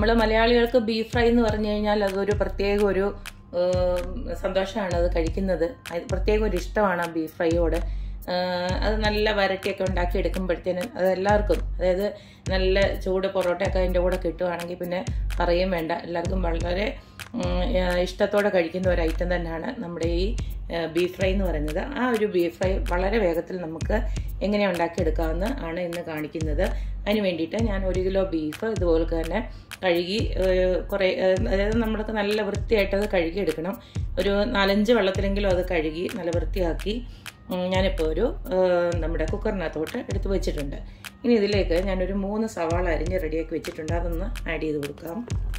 നമ്മൾ മലയാളികൾക്ക് beef fry എന്ന് പറഞ്ഞു കഴിഞ്ഞാൽ അതൊരു പ്രത്യേക ഒരു ഏം, സന്തോഷമാണ് അത് കഴിക്കുന്നത് അത് പ്രത്യേക ഒരു ഇഷ്ടമാണ് ആ ബീഫ് ഫ്രൈയോട് ഏഹ് അത് നല്ല വരട്ടിയൊക്കെ ഉണ്ടാക്കി എടുക്കുമ്പോഴത്തേനും അത് എല്ലാവർക്കും അതായത് നല്ല ചൂട് പൊറോട്ടയൊക്കെ അതിൻ്റെ കൂടെ കിട്ടുവാണെങ്കിൽ പിന്നെ പറയും വേണ്ട എല്ലാവർക്കും വളരെ ഉം, ഏഹ് ഇഷ്ടത്തോടെ കഴിക്കുന്ന ഒരു ഐറ്റം തന്നെയാണ് നമ്മുടെ ഈ ഏഹ് ബീഫ് ഫ്രൈ എന്ന് പറയുന്നത് ആ ഒരു ബീഫ് ഫ്രൈ വളരെ വേഗത്തിൽ നമുക്ക് എങ്ങനെ ഉണ്ടാക്കിയെടുക്കാമെന്ന് ആണ് ഇന്ന് കാണിക്കുന്നത് അതിന് വേണ്ടിയിട്ട് ഞാൻ ഒരു കിലോ ബീഫ് ഇതുപോലെ തന്നെ കഴുകി ഏഹ് കുറേ ഏഹ് അതായത് നമ്മൾക്ക് നല്ല വൃത്തിയായിട്ട് അത് കഴുകിയെടുക്കണം ഒരു നാലഞ്ച് വെള്ളത്തിലെങ്കിലും അത് കഴുകി നല്ല വൃത്തിയാക്കി ഉം, ഞാനിപ്പോൾ ഒരു ഏഹ് നമ്മുടെ കുക്കറിനകത്തോട്ട് എടുത്ത് വെച്ചിട്ടുണ്ട് ഇനി ഇതിലേക്ക് ഞാനൊരു മൂന്ന് സവാള അരിഞ്ഞ് റെഡിയാക്കി വെച്ചിട്ടുണ്ട് അതൊന്ന് ആഡ് ചെയ്ത് കൊടുക്കാം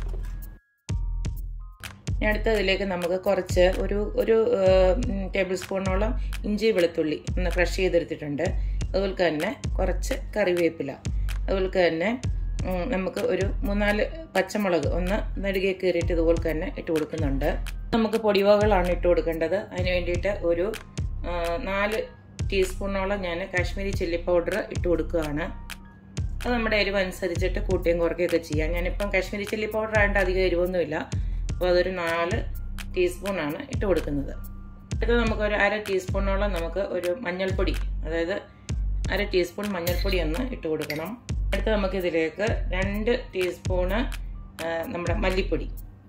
ഇനി അടുത്ത ഇതിലേക്ക് നമുക്ക് കുറച്ച് ഒരു ഒരു ടേബിൾ സ്പൂണോളം ഇഞ്ചി വെളുത്തുള്ളി ഒന്ന് ക്രഷ് ചെയ്തെടുത്തിട്ടുണ്ട് അതുപോലെ തന്നെ കുറച്ച് കറിവേപ്പില അതുപോലെ തന്നെ ഉം, നമുക്ക് ഒരു മൂന്നാല് പച്ചമുളക് ഒന്ന് നെടുകെ കീറിയിട്ട് ഇതുപോലെ തന്നെ ഇട്ട് കൊടുക്കുന്നുണ്ട് നമുക്ക് പൊടിവകകളാണ് ഇട്ട് കൊടുക്കേണ്ടത് അതിന് വേണ്ടിയിട്ട് ഒരു ആ, നാല് ടീസ്പൂണോളം ഞാൻ കാശ്മീരി ചില്ലി പൗഡർ ഇട്ട് കൊടുക്കുകയാണ് അത് നമ്മുടെ എരിവ് അനുസരിച്ചിട്ട് കൂട്ടുകയും കുറയ്ക്കുകയൊക്കെ ചെയ്യാം ഞാനിപ്പം കാശ്മീരി ചില്ലി പൗഡർ ആയതുകൊണ്ട് അധികം എരിവൊന്നുമില്ല അപ്പോൾ അതൊരു നാല് ടീസ്പൂണാണ് ഇട്ട് കൊടുക്കുന്നത് അടുത്തത് നമുക്ക് ഒരു അര ടീസ്പൂണോളം നമുക്ക് ഒരു മഞ്ഞൾപ്പൊടി അതായത് അര ടീസ്പൂൺ മഞ്ഞൾപ്പൊടി ഒന്ന് ഇട്ട് കൊടുക്കണം അടുത്ത് നമുക്ക് ഇതിലേക്ക് രണ്ട് ടീസ്പൂണ് ആ, നമ്മുടെ മല്ലിപ്പൊടി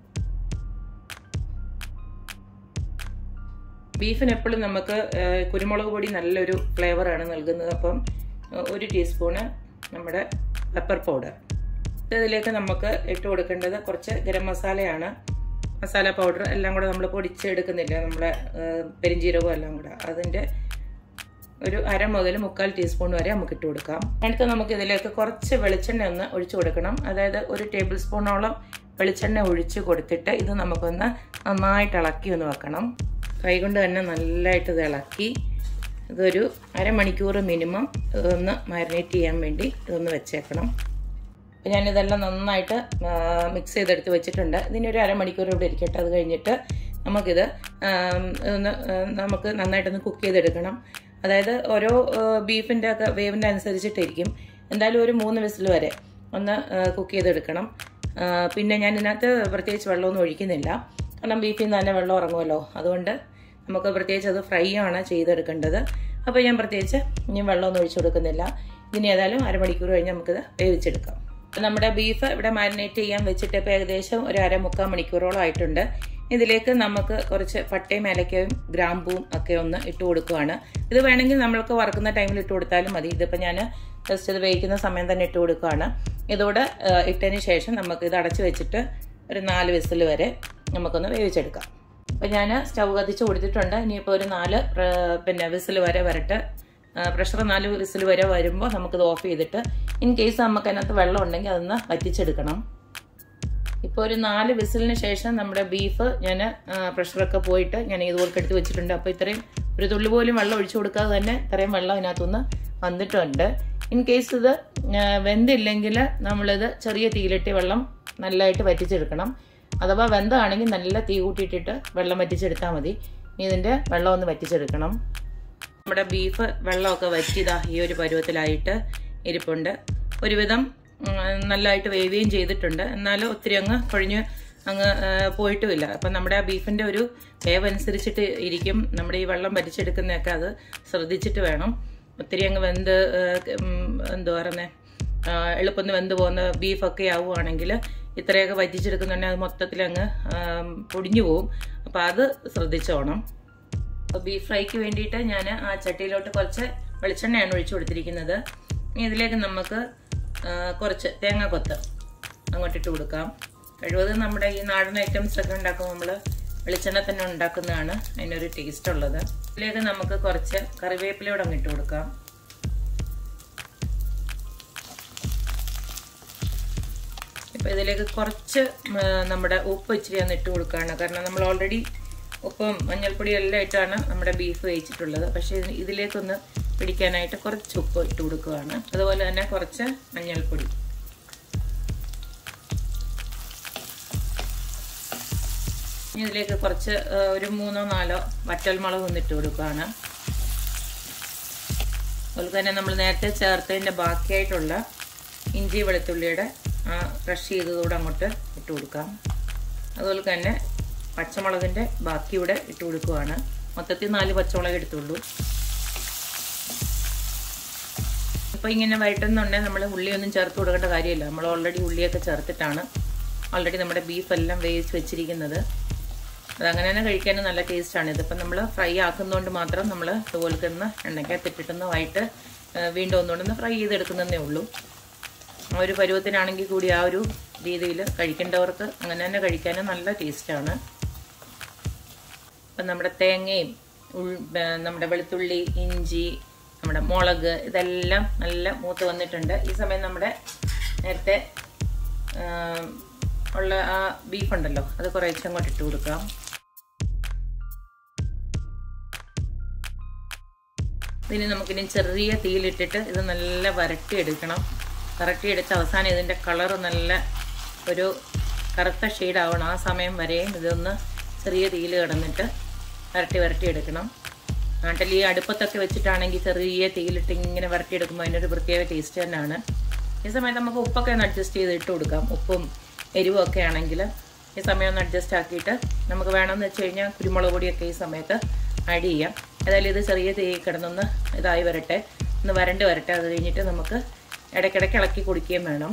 ബീഫിന് എപ്പോഴും നമുക്ക് ആ, കുരുമുളക് പൊടി നല്ലൊരു ഫ്ലേവറാണ് നൽകുന്നത് അപ്പം ആ, ഒരു ടീസ്പൂണ് നമ്മുടെ പെപ്പർ പൗഡർ ഇതിലേക്ക് നമുക്ക് ഇട്ട് കൊടുക്കേണ്ടത് കുറച്ച് ഗരം മസാലയാണ് മസാല പൗഡർ എല്ലാം കൂടെ നമ്മൾ പൊടിച്ചെടുക്കുന്നില്ല നമ്മുടെ ആ, പെരിഞ്ജീരകവും എല്ലാം കൂടെ അതിൻ്റെ ഒരു അര മുതൽ മുക്കാൽ ടീസ്പൂൺ വരെ നമുക്ക് ഇട്ട് കൊടുക്കാം അടുത്ത് നമുക്ക് ഇതിലേക്ക് കുറച്ച് വെളിച്ചെണ്ണ ഒന്ന് ഒഴിച്ചു കൊടുക്കണം അതായത് ഒരു ടേബിൾ സ്പൂണോളം വെളിച്ചെണ്ണ ഒഴിച്ച് കൊടുത്തിട്ട് ഇത് നമുക്കൊന്ന് നന്നായിട്ട് ഇളക്കി ഒന്ന് വെക്കണം കൈകൊണ്ട് തന്നെ നല്ലതായിട്ട് ഇത് ഇളക്കി ഇതൊരു അരമണിക്കൂർ മിനിമം ഒന്ന് മാരിനേറ്റ് ചെയ്യാൻ വേണ്ടി ഇതൊന്ന് വെച്ചേക്കണം അപ്പോൾ ഞാനിതെല്ലാം നന്നായിട്ട് മിക്സ് ചെയ്തെടുത്ത് വെച്ചിട്ടുണ്ട് ഇതിനൊരു അരമണിക്കൂർ ഇവിടെ ഇരിക്കട്ടെ അത് കഴിഞ്ഞിട്ട് നമുക്കിത് ആം, ഒന്ന് ആ, നമുക്ക് നന്നായിട്ടൊന്ന് കുക്ക് ചെയ്തെടുക്കണം അതായത് ഓരോ ബീഫിൻ്റെ ഒക്കെ വേവിൻ്റെ അനുസരിച്ചിട്ടിരിക്കും എന്തായാലും ഒരു മൂന്ന് വിസിൽ വരെ ഒന്ന് കുക്ക് ചെയ്തെടുക്കണം ആ, പിന്നെ ഞാൻ ഇതിനകത്ത് പ്രത്യേകിച്ച് വെള്ളമൊന്നും ഒഴിക്കുന്നില്ല കാരണം ബീഫിൽ നിന്ന് തന്നെ വെള്ളം ഇറങ്ങുമല്ലോ അതുകൊണ്ട് നമുക്ക് പ്രത്യേകിച്ച് അത് ഫ്രൈ ആണ് ചെയ്തെടുക്കേണ്ടത് അപ്പോൾ ഞാൻ പ്രത്യേകിച്ച് ഇനി വെള്ളമൊന്നും ഒഴിച്ചു കൊടുക്കുന്നില്ല ഇനി ഏതായാലും അരമണിക്കൂർ കഴിഞ്ഞ് നമുക്കിത് വേവിച്ചെടുക്കാം നമ്മുടെ ബീഫ് ഇവിടെ മാരിനേറ്റ് ചെയ്യാൻ വെച്ചിട്ട് ഇപ്പോൾ ഏകദേശം ഒരു അര മുക്കാൽ മണിക്കൂറോളം ആയിട്ടുണ്ട് ഇതിലേക്ക് നമുക്ക് കുറച്ച് പട്ടയും ഏലക്കയും ഗ്രാമ്പൂവും ഒക്കെ ഒന്ന് ഇട്ട് കൊടുക്കുകയാണ് ഇത് വേണമെങ്കിൽ നമ്മൾക്ക് വറുക്കുന്ന ടൈമിൽ ഇട്ട് കൊടുത്താലും മതി ഇതിപ്പോൾ ഞാൻ ജസ്റ്റ് ഇത് വേവിക്കുന്ന സമയം തന്നെ ഇട്ട് കൊടുക്കുകയാണ് ഇതോടെ ആ, ഇട്ടതിന് ശേഷം നമുക്ക് ഇത് അടച്ച് വെച്ചിട്ട് ഒരു നാല് വിസിൽ വരെ നമുക്കൊന്ന് വേവിച്ചെടുക്കാം അപ്പോൾ ഞാൻ സ്റ്റൗ കത്തിച്ച് കൊടുത്തിട്ടുണ്ട് ഇനിയിപ്പോൾ ഒരു നാല് പ്ര- പിന്നെ വിസിൽ വരെ വരട്ടെ പ്രഷർ നാല് വിസിൽ വരെ വരുമ്പോൾ നമുക്കിത് ഓഫ് ചെയ്തിട്ട് ഇൻ കേസ് നമുക്ക് അതിനകത്ത് വെള്ളം ഉണ്ടെങ്കിൽ അതൊന്ന് വറ്റിച്ചെടുക്കണം ഇപ്പോൾ ഒരു നാല് വിസിലിന് ശേഷം നമ്മുടെ ബീഫ് ഞാൻ പ്രഷറൊക്കെ പോയിട്ട് ഞാൻ ഇതുപോലെ എടുത്ത് വെച്ചിട്ടുണ്ട് അപ്പോൾ ഇത്രയും ഒരു തുള്ളി പോലും വെള്ളം ഒഴിച്ചു കൊടുക്കാതെ തന്നെ ഇത്രയും വെള്ളം ഇതിനകത്തുനിന്ന് വന്നിട്ടുണ്ട് ഇൻ കേസ് ഇത് ആ, വെന്തില്ലെങ്കിൽ നമ്മളിത് ചെറിയ തീയിലിട്ട് വെള്ളം നല്ലതായിട്ട് വറ്റിച്ചെടുക്കണം അഥവാ വെന്തമാണെങ്കിൽ നല്ല തീ കൂട്ടിയിട്ടിട്ട് വെള്ളം വറ്റിച്ചെടുത്താൽ മതി ഇനി ഇതിൻ്റെ വെള്ളം ഒന്ന് വറ്റിച്ചെടുക്കണം നമ്മുടെ ബീഫ് വെള്ളമൊക്കെ വറ്റിയതാ ഈ ഒരു പരുവത്തിലായിട്ട് ഇരിപ്പുണ്ട് ഒരുവിധം ഉം, നല്ലതായിട്ട് വേവുകയും ചെയ്തിട്ടുണ്ട് എന്നാലും ഒത്തിരി അങ്ങ് കൊഴിഞ്ഞ് അങ്ങ് ആ, പോയിട്ടുമില്ല അപ്പം നമ്മുടെ ആ ബീഫിൻ്റെ ഒരു വേവ് അനുസരിച്ചിട്ട് ഇരിക്കും നമ്മുടെ ഈ വെള്ളം വരിച്ചെടുക്കുന്നതൊക്കെ അത് ശ്രദ്ധിച്ചിട്ട് വേണം ഒത്തിരി അങ്ങ് വെന്ത് ആ, ഉം, എന്തുവാ പറയുന്നത് എളുപ്പം വെന്ത് പോകുന്ന ബീഫൊക്കെ ആവുകയാണെങ്കിൽ ഇത്രയൊക്കെ വറ്റിച്ചെടുക്കുന്നുണ്ടെങ്കിൽ അത് മൊത്തത്തിൽ അങ്ങ് ആ, പൊടിഞ്ഞു പോവും അപ്പം അത് ശ്രദ്ധിച്ചോണം ബീഫ് ഫ്രൈക്ക് വേണ്ടിയിട്ട് ഞാൻ ആ ചട്ടിയിലോട്ട് കുറച്ച് വെളിച്ചെണ്ണയാണ് ഒഴിച്ചു കൊടുത്തിരിക്കുന്നത് ഇനി ഇതിലേക്ക് നമുക്ക് ആ, കുറച്ച് തേങ്ങാക്കൊത്ത് അങ്ങോട്ടിട്ട് കൊടുക്കാം കഴിവതും നമ്മുടെ ഈ നാടൻ ഐറ്റംസ് ഒക്കെ ഉണ്ടാക്കുമ്പോൾ നമ്മൾ വെളിച്ചെണ്ണ തന്നെ ഉണ്ടാക്കുന്നതാണ് അതിനൊരു ടേസ്റ്റ് ഉള്ളത് ഇതിലേക്ക് നമുക്ക് കുറച്ച് കറിവേപ്പിലയോടെ അങ്ങ് ഇട്ട് കൊടുക്കാം ഇപ്പം ഇതിലേക്ക് കുറച്ച് ഉം, നമ്മുടെ ഉപ്പ് ഇച്ചിരി ഒന്ന് ഇട്ട് കൊടുക്കുകയാണ് കാരണം നമ്മൾ ഓൾറെഡി ഉപ്പും മഞ്ഞൾപ്പൊടിയും എല്ലാം ഇട്ടാണ് നമ്മുടെ ബീഫ് വേവിച്ചിട്ടുള്ളത് പക്ഷേ ഇതിന് ഇതിലേക്കൊന്ന് പിടിക്കാനായിട്ട് കുറച്ച് ഉപ്പ് ഇട്ട് കൊടുക്കുകയാണ് അതുപോലെ തന്നെ കുറച്ച് മഞ്ഞൾപ്പൊടി ഇനി ഇതിലേക്ക് കുറച്ച് ആ, ഒരു മൂന്നോ നാലോ വറ്റൽമുളക് ഒന്ന് ഇട്ട് കൊടുക്കുകയാണ് അതുപോലെ തന്നെ നമ്മൾ നേരത്തെ ചേർത്തതിൻ്റെ ബാക്കിയായിട്ടുള്ള ഇഞ്ചി വെളുത്തുള്ളിയുടെ ക്രഷ് ചെയ്തതോടെ അങ്ങോട്ട് ഇട്ട് കൊടുക്കാം അതുപോലെ തന്നെ പച്ചമുളകിൻ്റെ ബാക്കി ഇവിടെ ഇട്ട് കൊടുക്കുവാണ് മൊത്തത്തിൽ നാല് പച്ചമുളക് എടുത്തുള്ളൂ ഇപ്പോൾ ഇങ്ങനെ വഴറ്റുന്നുണ്ടെങ്കിൽ നമ്മൾ ഉള്ളിയൊന്നും ചേർത്ത് കൊടുക്കേണ്ട കാര്യമില്ല നമ്മൾ ഓൾറെഡി ഉള്ളിയൊക്കെ ചേർത്തിട്ടാണ് ഓൾറെഡി നമ്മുടെ ബീഫ് എല്ലാം വേവിച്ച് വെച്ചിരിക്കുന്നത് അതങ്ങനെ തന്നെ കഴിക്കാനും നല്ല ടേസ്റ്റാണ് ഇതിപ്പം നമ്മൾ ഫ്രൈ ആക്കുന്നതുകൊണ്ട് മാത്രം നമ്മൾ ഇതുപോലെ തന്നെ എണ്ണയ്ക്കകത്ത് ഇട്ടിട്ടൊന്ന് വൈകിട്ട് വീണ്ടും ഒന്നുകൊണ്ടൊന്ന് ഫ്രൈ ചെയ്തെടുക്കുന്നതേ ഉള്ളൂ ആ ഒരു പരുവത്തിനാണെങ്കിൽ കൂടി ആ ഒരു രീതിയിൽ കഴിക്കേണ്ടവർക്ക് അങ്ങനെ തന്നെ കഴിക്കാനും നല്ല ടേസ്റ്റാണ് ഇപ്പം നമ്മുടെ തേങ്ങയും ഉൾ നമ്മുടെ വെളുത്തുള്ളി ഇഞ്ചി നമ്മുടെ മുളക് ഇതെല്ലാം നല്ല മൂത്ത് വന്നിട്ടുണ്ട് ഈ സമയം നമ്മുടെ നേരത്തെ ഉള്ള ആ ബീഫ് ഉണ്ടല്ലോ അത് കുറേശ്ശെ അങ്ങോട്ട് ഇട്ട് കൊടുക്കാം ഇതിന് നമുക്കിനി ചെറിയ തീയിലിട്ടിട്ട് ഇത് നല്ല വരട്ടിയെടുക്കണം വരട്ടിയെടുത്ത് അവസാനം ഇതിൻ്റെ കളർ നല്ല ഒരു കറുത്ത ഷെയ്ഡാവണം ആ സമയം വരെയും ഇതൊന്ന് ചെറിയ തീയിൽ കിടന്നിട്ട് വരട്ടി വരട്ടി എടുക്കണം നാട്ടിൽ ഈ അടുപ്പത്തൊക്കെ വെച്ചിട്ടാണെങ്കിൽ ചെറിയ തീയിലിട്ട് ഇങ്ങനെ വരട്ടിയെടുക്കുമ്പോൾ അതിനൊരു പ്രത്യേക ടേസ്റ്റ് തന്നെയാണ് ഈ സമയത്ത് നമുക്ക് ഉപ്പൊക്കെ ഒന്ന് അഡ്ജസ്റ്റ് ചെയ്ത് ഇട്ട് കൊടുക്കാം ഉപ്പും എരിവും ഒക്കെ ആണെങ്കിൽ ഈ സമയം ഒന്ന് അഡ്ജസ്റ്റ് ആക്കിയിട്ട് നമുക്ക് വേണമെന്ന് വെച്ച് കഴിഞ്ഞാൽ കുരുമുളക് പൊടിയൊക്കെ ഈ സമയത്ത് ആഡ് ചെയ്യാം ഏതായാലും ഇത് ചെറിയ തീ കിടന്നൊന്ന് ഇതായി വരട്ടെ ഒന്ന് വരണ്ട് വരട്ടെ അത് കഴിഞ്ഞിട്ട് നമുക്ക് ഇടയ്ക്കിടയ്ക്ക് ഇളക്കി കുടിക്കുകയും വേണം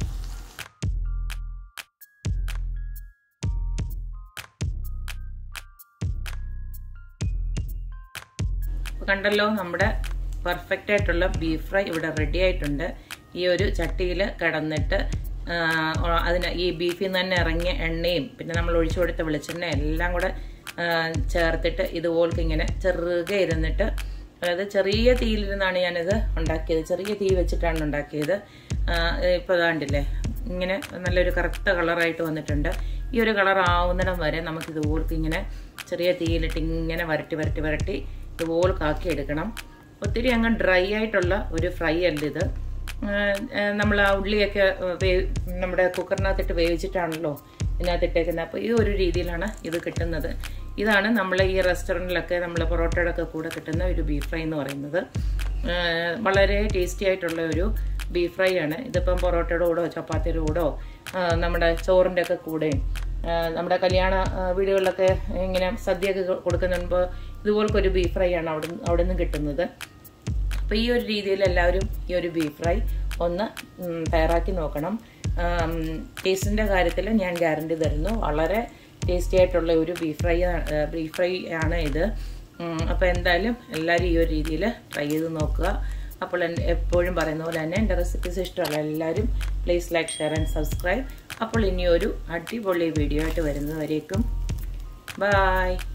കണ്ടല്ലോ നമ്മുടെ പെർഫെക്റ്റ് ആയിട്ടുള്ള ബീഫ് ഫ്രൈ ഇവിടെ റെഡി ആയിട്ടുണ്ട് ഈ ഒരു ചട്ടിയിൽ കിടന്നിട്ട് അതിന് ഈ ബീഫിൽ നിന്ന് തന്നെ ഇറങ്ങിയ എണ്ണയും പിന്നെ നമ്മൾ ഒഴിച്ചു കൊടുത്ത വെളിച്ചെണ്ണ എല്ലാം കൂടെ ചേർത്തിട്ട് ഇതുപോലൊക്കെ ഇങ്ങനെ ചെറുകെ ഇരുന്നിട്ട് അതായത് ചെറിയ തീയിലിരുന്നാണ് ഞാനിത് ഉണ്ടാക്കിയത് ചെറിയ തീ വെച്ചിട്ടാണ് ഉണ്ടാക്കിയത് ഇപ്പോൾ ഇതാണ്ടില്ലേ ഇങ്ങനെ നല്ലൊരു കറുത്ത കളറായിട്ട് വന്നിട്ടുണ്ട് ഈ ഒരു കളർ ആവുന്നിടം വരെ നമുക്ക് ഇതുപോലൊക്കെ ഇങ്ങനെ ചെറിയ തീയിലിട്ട് ഇങ്ങനെ വരട്ടി വരട്ടി വരട്ടി ഇതുപോലെ കാക്കി എടുക്കണം ഒത്തിരി അങ്ങ് ഡ്രൈ ആയിട്ടുള്ള ഒരു ഫ്രൈ അല്ല ഇത് നമ്മൾ ആ ഉള്ളിയൊക്കെ വേവ് നമ്മുടെ കുക്കറിനകത്തിട്ട് വേവിച്ചിട്ടാണല്ലോ ഇതിനകത്തിട്ടേക്കുന്നത് അപ്പോൾ ഈ ഒരു രീതിയിലാണ് ഇത് കിട്ടുന്നത് ഇതാണ് നമ്മൾ ഈ റെസ്റ്റോറൻറ്റിലൊക്കെ നമ്മൾ പൊറോട്ടയുടെ ഒക്കെ കൂടെ കിട്ടുന്ന ഒരു ബീഫ് ഫ്രൈ എന്ന് പറയുന്നത് വളരെ ടേസ്റ്റി ആയിട്ടുള്ള ഒരു ബീഫ് ഫ്രൈ ആണ് ഇതിപ്പം പൊറോട്ടയുടെ കൂടോ ചപ്പാത്തിയുടെ കൂടോ നമ്മുടെ ചോറിൻ്റെ ഒക്കെ കൂടെയും നമ്മുടെ കല്യാണ വീടുകളിലൊക്കെ ഇങ്ങനെ സദ്യയൊക്കെ കൊടുക്കുന്നുമ്പോൾ ഇതുപോലത്തെ ഒരു ബീഫ് ഫ്രൈ ആണ് അവിടെ അവിടെ നിന്ന് കിട്ടുന്നത് അപ്പോൾ ഈ ഒരു രീതിയിൽ എല്ലാവരും ഈ ഒരു ബീഫ് ഫ്രൈ ഒന്ന് തയ്യാറാക്കി നോക്കണം ടേസ്റ്റിൻ്റെ കാര്യത്തിൽ ഞാൻ ഗ്യാരണ്ടി തരുന്നു വളരെ ടേസ്റ്റി ആയിട്ടുള്ള ഒരു ബീഫ് ഫ്രൈ ബീഫ് ഫ്രൈ ആണ് ഇത് അപ്പോൾ എന്തായാലും എല്ലാവരും ഈ ഒരു രീതിയിൽ ട്രൈ ചെയ്ത് നോക്കുക അപ്പോൾ എപ്പോഴും പറയുന്ന പോലെ തന്നെ എൻ്റെ റെസിപ്പീസ് ഇഷ്ടമുള്ള എല്ലാവരും please like share and subscribe അപ്പോൾ ഇനി ഒരു അടിപൊളി വീഡിയോ ആയിട്ട് വരുന്നവരേക്കും ബായ്